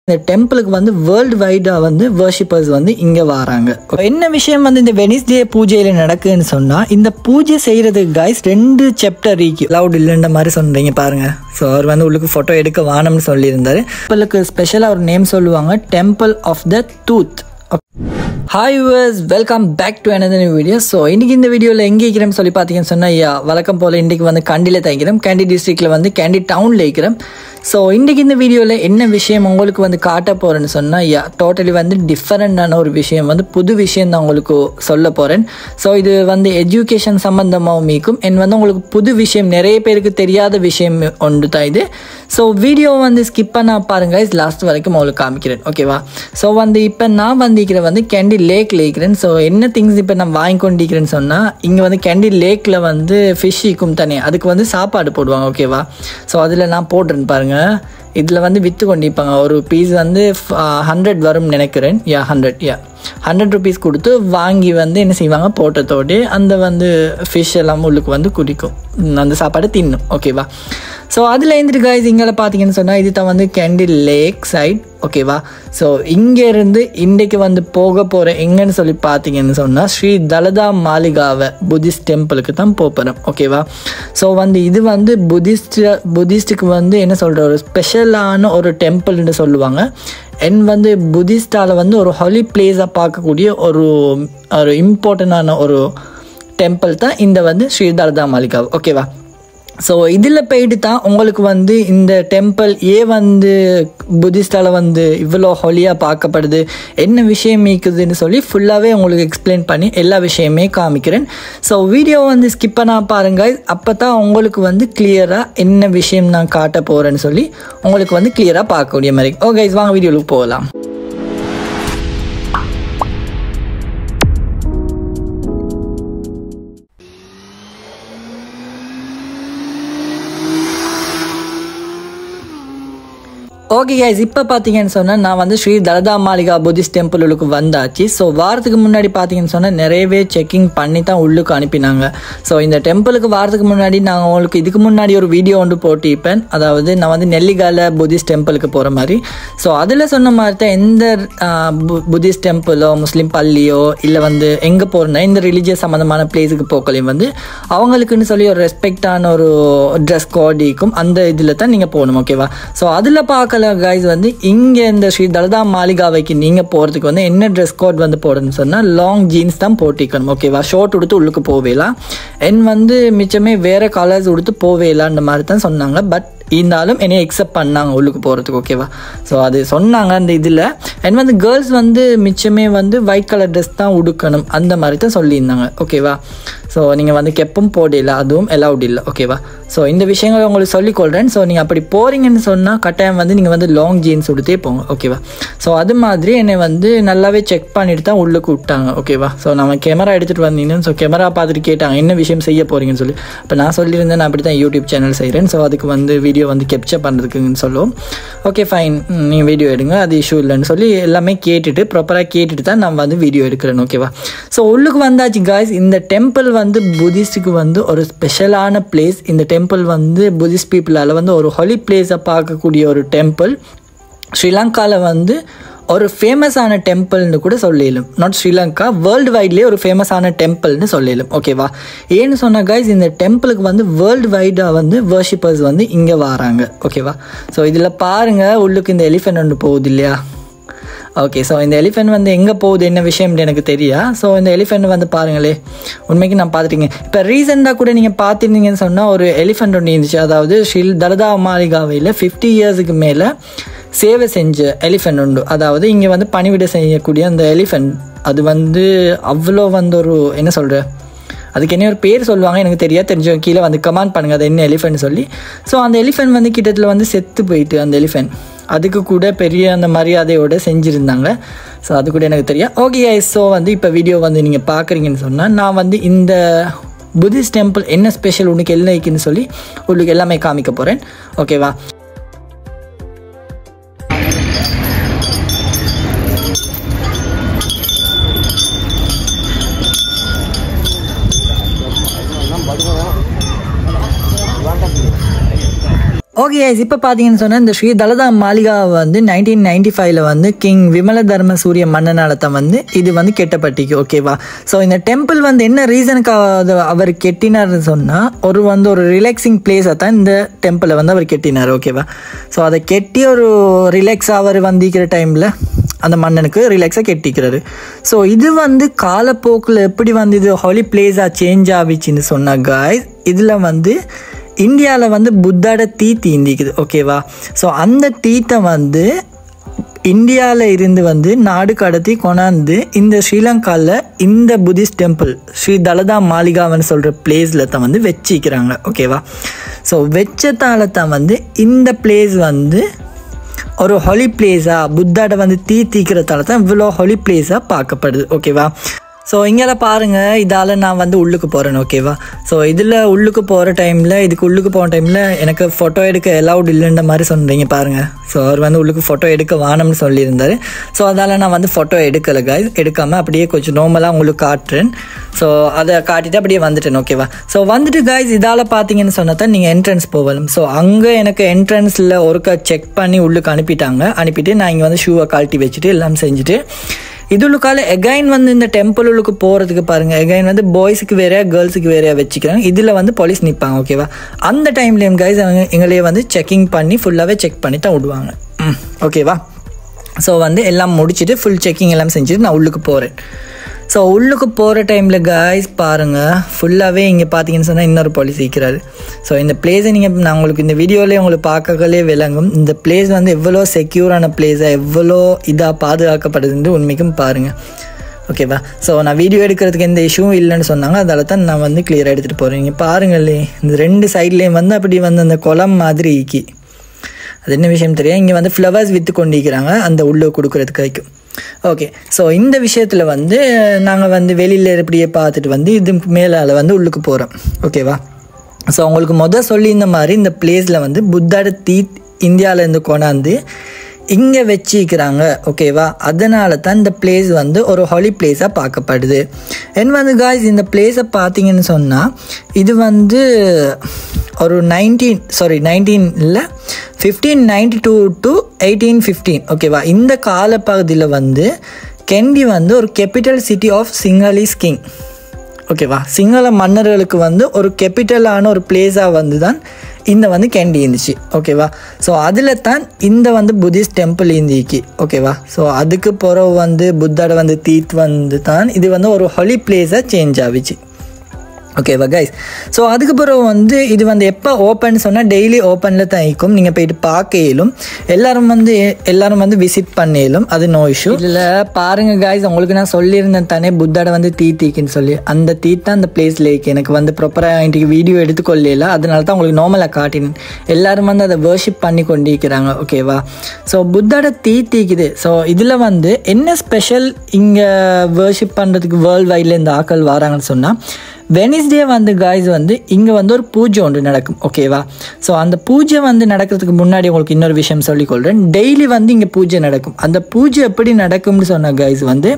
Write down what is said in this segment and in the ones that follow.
இந்த டெம்பிளுக்கு வந்து வேர்ல்டு வைடாக வந்து வர்ஷிப்பர்ஸ் வந்து இங்கே வராங்க என்ன விஷயம் வந்து இந்த வெனிஸ்டே பூஜையில் நடக்குதுன்னு சொன்னால் இந்த பூஜை செய்கிறதுக்கு கைஸ் ரெண்டு சாப்டர் ஈக்கி லவுட் இல்லைன்ற மாதிரி சொல்கிறீங்க பாருங்க ஸோ அவர் வந்து உள்ளுக்கு ஃபோட்டோ எடுக்க வானம்னு சொல்லியிருந்தாரு டெம்பிளுக்கு ஸ்பெஷலாக ஒரு நேம் சொல்லுவாங்க temple of the tooth hi yours welcome back to another video so இன்றைக்கி இந்த வீடியோவில் எங்கே இருக்கிறேன்னு சொல்லி பார்த்தீங்கன்னு சொன்னால் யா வழக்கம் போல் இன்றைக்கி வந்து கண்டியில் தைக்கிறோம் கேண்டி டிஸ்ட்ரிக்டில் வந்து கேண்டி டவுனில் இருக்கிறோம் ஸோ இன்றைக்கி இந்த வீடியோவில் என்ன விஷயம் உங்களுக்கு வந்து காட்ட போகிறேன்னு சொன்னால் யா டோட்டலி வந்து டிஃப்ரெண்டான ஒரு விஷயம் வந்து புது விஷயம் தான் உங்களுக்கு சொல்ல போகிறேன் ஸோ இது வந்து எஜுகேஷன் சம்மந்தமாகவும் இருக்கும் என் வந்து உங்களுக்கு புது விஷயம் நிறைய பேருக்கு தெரியாத விஷயம் ஒன்று தான் இது ஸோ வீடியோ வந்து ஸ்கிப் பண்ண பாருங்க லாஸ்ட் வரைக்கும் உங்களுக்கு காமிக்கிறேன் ஓகேவா ஸோ வந்து இப்போ நான் வந்திருக்கிற வந்து கேண்டி லேக்கில் இருக்கிறேன் ஸோ என்ன திங்ஸ் இப்போ நான் வாங்கி கொண்டிருக்கிறேன்னு சொன்னால் இங்கே வந்து கேண்டி லேக்கில் வந்து ஃபிஷ் இருக்கும் தானே அதுக்கு வந்து சாப்பாடு போடுவாங்க ஓகேவா ஸோ அதில் நான் போடுறேன் பாருங்கள் இதில் வந்து விற்று கொண்டிருப்பாங்க ஒரு பீஸ் வந்து ஹண்ட்ரட் வரும்னு நினைக்கிறேன் yeah hundred yeah hundred rupees கொடுத்து வாங்கி வந்து என்ன செய்வாங்க போட்டதோடு அந்த வந்து ஃபிஷ் எல்லாம் உள்ளுக்கு வந்து குடிக்கும் அந்த சாப்பாடு தின்னும் ஓகேவா ஸோ அதில் இருந்துட்டு காய்ஸ் இங்கே பார்த்தீங்கன்னு சொன்னால் இது தான் வந்து கேண்டி லேக் சைட் ஓகேவா ஸோ இங்கேருந்து இன்றைக்கு வந்து போக போகிற எங்கன்னு சொல்லி பார்த்தீங்கன்னு சொன்னால் ஸ்ரீ தலதா மாளிகாவை புத்திஸ்ட் டெம்பிளுக்கு தான் போகிறோம் ஓகேவா ஸோ வந்து இது வந்து புத்திஸ்ட் புத்திஸ்ட்டுக்கு வந்து என்ன சொல்கிற ஒரு ஸ்பெஷலான ஒரு டெம்பிள்னு சொல்லுவாங்க என் வந்து புத்திஸ்டால் வந்து ஒரு ஹாலி பிளேஸாக பார்க்கக்கூடிய ஒரு ஒரு இம்பார்ட்டண்டான ஒரு டெம்பிள் தான் இந்த வந்து ஸ்ரீ தலதா மாளிகா ஓகேவா ஸோ இதில் போயிட்டு தான் உங்களுக்கு வந்து இந்த டெம்பிள் ஏன் வந்து புத்திஸ்டால் வந்து இவ்வளோ ஹொலியாக பார்க்கப்படுது என்ன விஷயம் இருக்குதுன்னு சொல்லி ஃபுல்லாகவே உங்களுக்கு எக்ஸ்பிளைன் பண்ணி எல்லா விஷயமே காமிக்கிறேன் ஸோ வீடியோ வந்து ஸ்கிப் பண்ணா பாருங்க அப்போ தான் உங்களுக்கு வந்து கிளியராக என்ன விஷயம் நான் காட்ட போகிறேன்னு சொல்லி உங்களுக்கு வந்து கிளியராக பார்க்கக்கூடிய மாதிரி ஓகே வாங்க வீடியோவுக்கு போகலாம் ஓகே கைஸ் இப்போ பார்த்தீங்கன்னு சொன்னால் நான் வந்து ஸ்ரீ தலதா மாளிகா புத்திஸ்ட் டெம்பிளுக்கு வந்தாச்சு ஸோ வாரத்துக்கு முன்னாடி பார்த்தீங்கன்னு சொன்னால் நிறையவே செக்கிங் பண்ணி தான் உள்ளுக்கு அனுப்பினாங்க ஸோ இந்த டெம்பிளுக்கு வாரத்துக்கு முன்னாடி நான் உங்களுக்கு இதுக்கு முன்னாடி ஒரு வீடியோ ஒன்று போட்டிருப்பேன் அதாவது நான் வந்து நெல்லிகால புத்திஸ்ட் டெம்பிளுக்கு போகிற மாதிரி ஸோ அதில் சொன்ன மாதிரி தான் எந்த புத்திஸ்ட் டெம்பிளோ முஸ்லீம் பள்ளியோ இல்லை வந்து எங்கே போகிறனா இந்த ரிலீஜியஸ் சம்மந்தமான பிளேஸுக்கு போக்கலையும் வந்து அவங்களுக்குன்னு சொல்லி ஒரு ரெஸ்பெக்டான ஒரு ட்ரெஸ் கோட் இருக்கும் அந்த இதில் தான் நீங்கள் போகணும் ஓகேவா ஸோ அதில் பார்க்க பார்க்கல கைஸ் வந்து இங்கே இந்த ஸ்ரீ தலதா மாளிகாவைக்கு நீங்கள் போகிறதுக்கு வந்து என்ன ட்ரெஸ் கோட் வந்து போடணும்னு சொன்னால் லாங் ஜீன்ஸ் தான் போட்டிக்கணும் ஓகேவா ஷோர்ட் உடுத்து உள்ளுக்கு போவேலாம் என் வந்து மிச்சமே வேறு கலர்ஸ் உடுத்து போவேலான்ற மாதிரி தான் சொன்னாங்க பட் இருந்தாலும் என்னைய எக்ஸப்ட் பண்ணாங்க உள்ளுக்கு போகிறதுக்கு ஓகேவா ஸோ அது சொன்னாங்க அந்த இதில் அண்ட் வந்து கேர்ள்ஸ் வந்து மிச்சமே வந்து ஒயிட் கலர் ட்ரெஸ் தான் உடுக்கணும் அந்த மாதிரி தான் சொல்லியிருந்தாங்க ஓகேவா ஸோ நீங்கள் வந்து கெப்பும் போடல அதுவும் அலவுட் இல்லை ஓகேவா ஸோ இந்த விஷயங்களை உங்களுக்கு சொல்லிக்கொள்கிறேன் ஸோ நீங்கள் அப்படி போகிறீங்கன்னு சொன்னால் கட்டாயம் வந்து நீங்கள் வந்து லாங் ஜீன்ஸ் உடுத்தே போங்க ஓகேவா ஸோ அது மாதிரி என்னை வந்து நல்லாவே செக் பண்ணிட்டு தான் உள்ளுக்கு விட்டாங்க ஓகேவா ஸோ நம்ம கேமரா எடுத்துகிட்டு வந்தீங்கன்னு ஸோ கேமரா பார்த்துட்டு கேட்டாங்க என்ன விஷயம் செய்ய போகிறீங்கன்னு சொல்லி இப்போ நான் சொல்லியிருந்தேன் நான் அப்படி தான் யூடியூப் சேனல் செய்கிறேன் ஸோ அதுக்கு வந்து வீடியோ வந்து கேப்சர் பண்ணுறதுக்குன்னு சொல்லுவோம் ஓகே ஃபைன் நீங்கள் வீடியோ எடுங்க அது இஷ்யூ இல்லைன்னு சொல்லி எல்லாமே கேட்டுட்டு ப்ராப்பராக கேட்டுட்டு தான் நான் வந்து வீடியோ எடுக்கிறேன் ஓகேவா ஸோ உள்ளுக்கு வந்தாச்சு காய்ஸ் இந்த டெம்பிள் வந்து புத்திஸ்ட்டுக்கு வந்து ஒரு ஸ்பெஷலான பிளேஸ் இந்த டெம்பிள் வந்து புத்திஸ்ட் பீப்புளால் வந்து ஒரு ஹொலி பிளேஸை பார்க்கக்கூடிய ஒரு டெம்பிள் ஸ்ரீலங்காவில் வந்து ஒரு ஃபேமஸான டெம்பிள்னு கூட சொல்லிடலாம் நாட் ஸ்ரீலங்கா வேர்ல்டு வைட்லேயே ஒரு ஃபேமஸான டெம்பிள்னு சொல்லிடலாம் ஓகேவா ஏன்னு சொன்ன கைஸ் இந்த டெம்பிளுக்கு வந்து வேர்ல்டு வைடாக வந்து வர்ஷிப்பர்ஸ் வந்து இங்கே வராங்க ஓகேவா ஸோ இதில் பாருங்கள் உள்ளுக்கு இந்த எலிஃபென்ட் ஒன்று போகுது இல்லையா ஓகே ஸோ இந்த எலிஃபென்ட் வந்து எங்கே போகுது என்ன விஷயம்னு எனக்கு தெரியா ஸோ இந்த எலிஃபென்ட் வந்து பாருங்களே உண்மைக்கு நான் பார்த்துட்டீங்க இப்போ ரீசெண்டாக கூட நீங்கள் பார்த்துருந்தீங்கன்னு சொன்னால் ஒரு எலிஃபென்ட் ஒன்று இருந்துச்சு அதாவது ஷில் தலதா மாளிகாவையில் ஃபிஃப்டி இயர்ஸுக்கு மேலே சேவை செஞ்ச எலிஃபென்ட் உண்டு அதாவது இங்கே வந்து பணிவிட செய்யக்கூடிய அந்த எலிஃபென்ட் அது வந்து அவ்வளோ வந்து ஒரு என்ன சொல்கிற அதுக்கு என்ன ஒரு பேர் சொல்லுவாங்க எனக்கு தெரியாது தெரிஞ்சவங்க கீழே வந்து கமெண்ட் பண்ணுங்கள் அது என்ன எலிஃபென்ட் சொல்லி ஸோ அந்த எலிஃபென்ட் வந்து கிட்டத்தில் வந்து செத்து போயிட்டு அந்த எலிஃபென்ட் அதுக்கு கூட பெரிய அந்த மரியாதையோடு செஞ்சுருந்தாங்க ஸோ அது கூட எனக்கு தெரியும் ஓகே ஸோ வந்து இப்போ வீடியோ வந்து நீங்கள் பார்க்குறீங்கன்னு சொன்னால் நான் வந்து இந்த புத்திஸ்ட் டெம்பிள் என்ன ஸ்பெஷல் உனக்கு என்ன இருக்குன்னு சொல்லி உங்களுக்கு எல்லாமே காமிக்க போகிறேன் ஓகேவா ஓகே இப்போ பார்த்தீங்கன்னு சொன்னால் இந்த ஸ்ரீ தலதா மாளிகா வந்து நைன்டீன் நைன்டி ஃபைவ்ல வந்து கிங் விமல தர்ம சூரிய மன்னனால தான் வந்து இது வந்து கெட்டப்பட்டிக்கு ஓகேவா ஸோ இந்த டெம்பிள் வந்து என்ன ரீசனுக்கு அவர் கெட்டினார்னு சொன்னால் ஒரு வந்து ஒரு ரிலாக்ஸிங் பிளேஸை தான் இந்த டெம்பிளை வந்து அவர் கெட்டினார் ஓகேவா ஸோ அதை கெட்டி ஒரு ரிலாக்ஸ் அவர் வந்திக்கிற டைமில் அந்த மன்னனுக்கு ரிலாக்ஸாக கெட்டிக்கிறாரு ஸோ இது வந்து காலப்போக்கில் எப்படி வந்து இது ஹாலி பிளேஸாக சேஞ்ச் ஆகிச்சுன்னு சொன்னா காய்ஸ் இதில் வந்து இந்தியாவில் வந்து புத்தாட தீ தீந்திக்குது ஓகேவா ஸோ அந்த தீத்தை வந்து இந்தியாவில் இருந்து வந்து நாடு கடத்தி கொண்டாந்து இந்த ஸ்ரீலங்காவில் இந்த புத்திஸ்ட் டெம்பிள் ஸ்ரீ தலதா மாளிகாவன்னு சொல்கிற பிளேஸில் தான் வந்து வச்சிக்கிறாங்க ஓகேவா ஸோ வச்சதால தான் வந்து இந்த பிளேஸ் வந்து ஒரு ஹொலி பிளேஸாக புத்தாட வந்து தீ தீக்கிறதால தான் இவ்வளோ ஹொலி பிளேஸாக பார்க்கப்படுது ஓகேவா ஸோ இங்கெல்லாம் பாருங்கள் இதால் நான் வந்து உள்ளுக்கு போகிறேன் ஓகேவா ஸோ இதில் உள்ளுக்கு போகிற டைமில் இதுக்கு உள்ளுக்கு போன டைமில் எனக்கு ஃபோட்டோ எடுக்க அலவுட் இல்லைன்ற மாதிரி சொன்னீங்க பாருங்கள் ஸோ அவர் வந்து உள்ளுக்கு ஃபோட்டோ எடுக்க வானம்னு சொல்லியிருந்தாரு ஸோ அதால் நான் வந்து ஃபோட்டோ எடுக்கலை guys எடுக்காமல் அப்படியே கொஞ்சம் நார்மலாக உங்களுக்கு காட்டுறேன் ஸோ அதை காட்டிட்டு அப்படியே வந்துட்டேன் ஓகேவா ஸோ வந்துட்டு guys இதால் பார்த்தீங்கன்னு சொன்னால் தான் நீங்கள் என்ட்ரன்ஸ் போகலாம் ஸோ அங்கே எனக்கு என்ட்ரன்ஸில் ஒருக்கா செக் பண்ணி உள்ளுக்கு அனுப்பிட்டாங்க அனுப்பிட்டு நான் இங்கே வந்து ஷூவை கழட்டி வச்சுட்டு எல்லாம் செஞ்சுட்டு இதுலுக்கால எகைன் வந்து இந்த டெம்பிளுக்கு போகிறதுக்கு பாருங்கள் எகைன் வந்து பாய்ஸுக்கு வேறையா கேர்ள்ஸுக்கு வேறையா வச்சுக்கிறாங்க இதில் வந்து போலீஸ் நிற்பாங்க ஓகேவா அந்த டைம்லேயும் கைஸ் அவங்க எங்களையே வந்து செக்கிங் பண்ணி ஃபுல்லாகவே செக் பண்ணி தான் விடுவாங்க ம், ஓகேவா ஸோ வந்து எல்லாம் முடிச்சுட்டு ஃபுல் செக்கிங் எல்லாம் செஞ்சுட்டு நான் உள்ளுக்கு போகிறேன் ஸோ உள்ளுக்கு போகிற டைமில் காய்ஸ் பாருங்கள் ஃபுல்லாகவே இங்கே பார்த்தீங்கன்னு சொன்னால் இன்னொரு போலீஸ் இருக்கிறாரு ஸோ இந்த பிளேஸை நீங்கள் நான் உங்களுக்கு இந்த வீடியோலேயே உங்களுக்கு பார்க்கலே விளங்கும் இந்த பிளேஸ் வந்து எவ்வளோ செக்யூரான பிளேஸாக எவ்வளோ இதாக பாதுகாக்கப்படுதுன்னு உண்மைக்கும் பாருங்கள் ஓகேவா ஸோ நான் வீடியோ எடுக்கிறதுக்கு எந்த இஷ்யூவும் இல்லைன்னு சொன்னாங்க அதால தான் நான் வந்து கிளியராக எடுத்துகிட்டு போகிறேன் இங்கே பாருங்களே இந்த ரெண்டு சைட்லேயும் வந்து அப்படி வந்து அந்த குளம் மாதிரி ஈக்கி அது என்ன விஷயம் தெரியும் இங்கே வந்து ஃப்ளவர்ஸ் விற்று கொண்டிருக்கிறாங்க அந்த உள்ளே கொடுக்குறதுக்கு வரைக்கும் ஓகே ஸோ இந்த விஷயத்தில் வந்து நாங்கள் வந்து வெளியில் இப்படியே பார்த்துட்டு வந்து இது மேலால் வந்து உள்ளுக்கு போகிறோம் ஓகேவா ஸோ உங்களுக்கு மொதல் சொல்லியிருந்த மாதிரி இந்த பிளேஸில் வந்து புத்தாட தீ இந்தியாவிலேருந்து கொண்டாந்து இங்கே வச்சிக்கிறாங்க ஓகேவா அதனால தான் இந்த பிளேஸ் வந்து ஒரு ஹாலி பிளேஸாக பார்க்கப்படுது என் வந்து காய்ஸ் இந்த பிளேஸை பார்த்தீங்கன்னு சொன்னால் இது வந்து ஒரு நைன்டீன் சாரி நைன்டீன் இல்லை fifteen ninety two to eighteen fifteen ஓகேவா இந்த காலப்பகுதியில் வந்து கெண்டி வந்து ஒரு capital city of Sinhalese king ஓகேவா சிங்கள மன்னர்களுக்கு வந்து ஒரு கேபிட்டலான ஒரு பிளேஸாக வந்து தான் இந்த வந்து கேண்டி இருந்துச்சு ஓகேவா ஸோ அதில் தான் இந்த வந்து புத்திஸ்ட் டெம்பிள் இருந்துச்சு ஓகேவா ஸோ அதுக்கு பிறகு வந்து புத்தாட வந்து தீத் வந்து தான் இது வந்து ஒரு ஹொலி பிளேஸாக சேஞ்ச் ஆகிச்சு ஓகேவா கைஸ் ஸோ அதுக்கு பிறகு வந்து இது வந்து எப்போ ஓப்பன் சொன்னால் டெய்லி ஓப்பனில் தான் இருக்கும் நீங்கள் போயிட்டு பார்க்க இயலும் எல்லாரும் வந்து எல்லாரும் வந்து விசிட் பண்ண இயலும் அது நோ இஷ்யூ இதில் பாருங்க கைஸ் உங்களுக்கு நான் சொல்லியிருந்தேன் தானே புத்தாட வந்து தீ தீக்குன்னு சொல்லி அந்த தீ தான் அந்த பிளேஸில் இருக்கு எனக்கு வந்து ப்ராப்பராக இன்றைக்கு வீடியோ எடுத்துக்கொள்ளல அதனால தான் உங்களுக்கு நார்மலாக காட்டினேன் எல்லாரும் வந்து அதை வேர்ஷிப் பண்ணி கொண்டிருக்கிறாங்க ஓகேவா ஸோ புத்தாட தீ தீக்குது ஸோ இதில் வந்து என்ன ஸ்பெஷல் இங்கே வேர்ஷிப் பண்ணுறதுக்கு வேர்ல்டு வைடில் இந்த ஆக்கள் வராங்கன்னு சொன்னால் வெனிஸ்டே வந்து காய்ஸ் வந்து இங்கே வந்து ஒரு பூஜை ஒன்று நடக்கும் ஓகேவா ஸோ அந்த பூஜை வந்து நடக்கிறதுக்கு முன்னாடி உங்களுக்கு இன்னொரு விஷயம் சொல்லிக்கொள்கிறேன் டெய்லி வந்து இங்கே பூஜை நடக்கும் அந்த பூஜை எப்படி நடக்கும்னு சொன்ன காய்ஸ் வந்து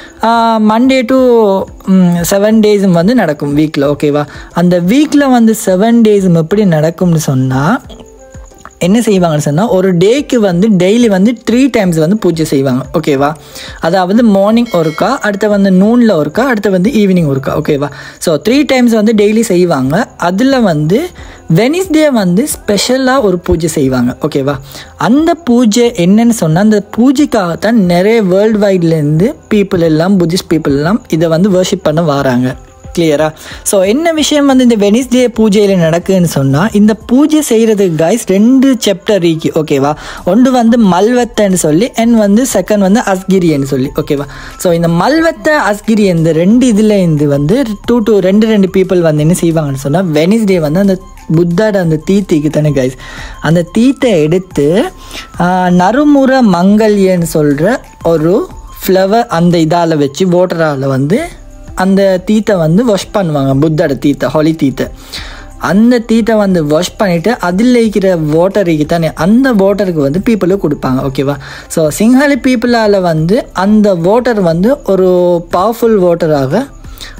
மண்டே டு செவன் டேஸும் வந்து நடக்கும் வீக்கில் ஓகேவா அந்த வீக்கில் வந்து செவன் டேஸும் எப்படி நடக்கும்னு சொன்னால் என்ன செய்வாங்கன்னு சொன்னால் ஒரு டேக்கு வந்து டெய்லி வந்து த்ரீ டைம்ஸ் வந்து பூஜை செய்வாங்க ஓகேவா அதாவது மார்னிங் ஒருக்கா அடுத்து வந்து நூனில் ஒருக்கா அடுத்து வந்து ஈவினிங் ஒருக்கா ஓகேவா ஸோ த்ரீ டைம்ஸ் வந்து டெய்லி செய்வாங்க அதில் வந்து வெனிஸ்டே வந்து ஸ்பெஷலாக ஒரு பூஜை செய்வாங்க ஓகேவா அந்த பூஜை என்னன்னு சொன்னால் அந்த பூஜைக்காகத்தான் நிறைய வேர்ல்டு வைட்லேருந்து பீப்புள் எல்லாம் புத்திஸ்ட் பீப்புள் எல்லாம் இதை வந்து வர்ஷிப் பண்ண வராங்க கிளியரா ஸோ என்ன விஷயம் வந்து இந்த வெனிஸ்டே பூஜையில் நடக்குதுன்னு சொன்னால் இந்த பூஜை செய்கிறதுக்கு காய்ஸ் ரெண்டு சாப்டர் இருக்கு ஓகேவா ஒன்று வந்து மல்வத்தைன்னு சொல்லி அண்ட் வந்து செகண்ட் வந்து அஸ்கிரின்னு சொல்லி ஓகேவா ஸோ இந்த மல்வத்தை அஸ்கிரி இந்த ரெண்டு இதில் இருந்து வந்து டூ டூ ரெண்டு ரெண்டு பீப்புள் வந்து என்ன செய்வாங்கன்னு சொன்னால் வெனிஸ்டே வந்து அந்த புத்தாட அந்த தீத்திக்கு தானே கைஸ் அந்த தீத்தை எடுத்து ஆஹ், நறுமுற மங்கல்யன்னு சொல்கிற ஒரு ஃப்ளவர் அந்த இதால் வச்சு ஓட்டரால் வந்து அந்த தீத்தை வந்து வாஷ் பண்ணுவாங்க புத்தோட தீத்தை ஹொலி தீத்தை அந்த தீத்தை வந்து வாஷ் பண்ணிவிட்டு அதில் இருக்கிற வாட்டருக்கு தானே அந்த வாட்டருக்கு வந்து பீப்புளுக்கு கொடுப்பாங்க ஓகேவா ஸோ சிங்காலி பீப்புளால் வந்து அந்த வாட்டர் வந்து ஒரு பவர்ஃபுல் வாட்டராக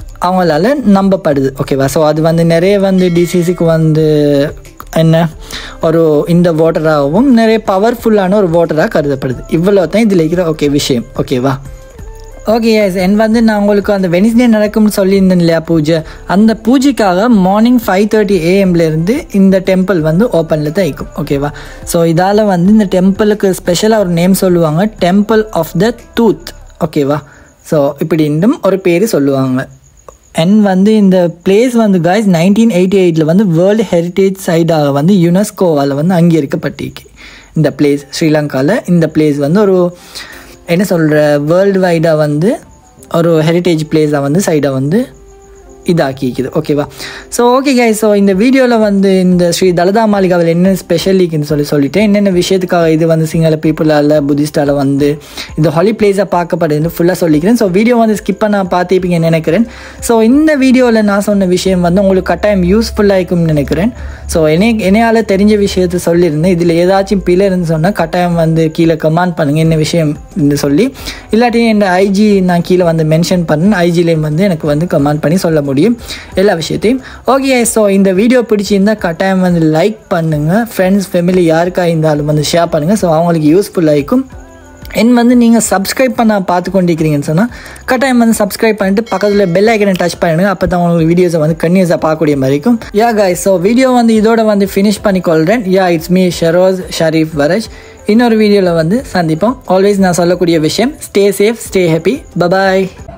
அவங்களால நம்பப்படுது ஓகேவா ஸோ அது வந்து நிறைய வந்து டிசீஸுக்கு வந்து என்ன ஒரு இந்த வாட்டராகவும் நிறைய பவர்ஃபுல்லான ஒரு வாட்டராக கருதப்படுது இவ்வளோ தான் இதில் இருக்கிற ஓகே விஷயம் ஓகேவா ஓகே எஸ் என் வந்து நான் உங்களுக்கு அந்த வெனிஸ்டே நடக்கும்னு சொல்லியிருந்தேன் இல்லையா பூஜை அந்த பூஜைக்காக மார்னிங் ஃபைவ் தேர்ட்டி ஏஎம்லேருந்து இந்த டெம்பிள் வந்து ஓப்பனில் தான் இருக்கும் ஓகேவா ஸோ இதால் வந்து இந்த டெம்பிளுக்கு ஸ்பெஷலாக ஒரு நேம் சொல்லுவாங்க டெம்பிள் ஆஃப் த டூத் ஓகேவா ஸோ இப்படி இன்னும் ஒரு பேர் சொல்லுவாங்க அண்ட் வந்து இந்த பிளேஸ் வந்து காய்ஸ் நைன்டீன் எயிட்டி எயிட்டில் வந்து வேர்ல்டு ஹெரிட்டேஜ் சைடாக வந்து யுனெஸ்கோவால் வந்து அங்கீகரிக்கப்பட்டிருக்கு இந்த பிளேஸ் ஸ்ரீலங்காவில் இந்த பிளேஸ் வந்து ஒரு என்ன சொல்கிற வேர்ல்டு வைடாக வந்து ஒரு ஹெரிட்டேஜ் பிளேஸாக வந்து சைடாக வந்து இதாக்கிக்குது ஓகேவா ஸோ ஓகே கை ஸோ இந்த வீடியோவில் வந்து இந்த ஸ்ரீ தலதா மாளிகாவில் என்ன ஸ்பெஷல் லீக்னு சொல்லி சொல்லிட்டேன் என்னென்ன விஷயத்துக்காக இது வந்து சிங்கள பீப்புளால் புத்திஸ்டால் வந்து இந்த ஹாலி பிளேஸாக பார்க்கப்படுதுன்னு ஃபுல்லாக சொல்லிக்கிறேன் ஸோ வீடியோ வந்து ஸ்கிப் பண்ண பார்த்துப்பீங்கன்னு நினைக்கிறேன் ஸோ இந்த வீடியோவில் நான் சொன்ன விஷயம் வந்து உங்களுக்கு கட்டாயம் யூஸ்ஃபுல்லாக இருக்கும்னு நினைக்கிறேன் ஸோ என்னை என்னையால் தெரிஞ்ச விஷயத்த சொல்லியிருந்தேன் இதில் ஏதாச்சும் பிழை இருந்து சொன்னால் கட்டாயம் வந்து கீழே கமெண்ட் பண்ணுங்கள் என்ன விஷயம் சொல்லி இல்லாட்டி என் ஐஜி நான் கீழே வந்து மென்ஷன் பண்ணேன் ஐஜிலேயும் வந்து எனக்கு வந்து கமெண்ட் பண்ணி சொல்ல முடியும் எல்லா விஷயத்தையும் ஓகே ஸோ இந்த வீடியோ பிடிச்சிருந்தா கட்டாயம் வந்து லைக் பண்ணுங்கள் ஃப்ரெண்ட்ஸ் ஃபேமிலி யாருக்கா இருந்தாலும் வந்து ஷேர் பண்ணுங்கள் ஸோ அவங்களுக்கு யூஸ்ஃபுல்லாக இருக்கும் என் வந்து நீங்கள் சப்ஸ்கிரைப் பண்ண பார்த்து கொண்டிருக்கிறீங்கன்னு சொன்னால் கட்டாயம் வந்து சப்ஸ்கிரைப் பண்ணிட்டு பக்கத்தில் பெல் ஐக்கனை டச் பண்ணிடுங்க அப்போ தான் உங்களுக்கு வீடியோஸை வந்து கன்யூஸாக பார்க்கக்கூடிய மாதிரி இருக்கும் யா காய் ஸோ வீடியோ வந்து இதோட வந்து ஃபினிஷ் பண்ணிக்கொள்கிறேன் yeah it's me Sharoz Sharif வரஜ் இன்னொரு வீடியோவில் வந்து சந்திப்போம் ஆல்வேஸ் நான் சொல்லக்கூடிய விஷயம் stay safe stay happy bye bye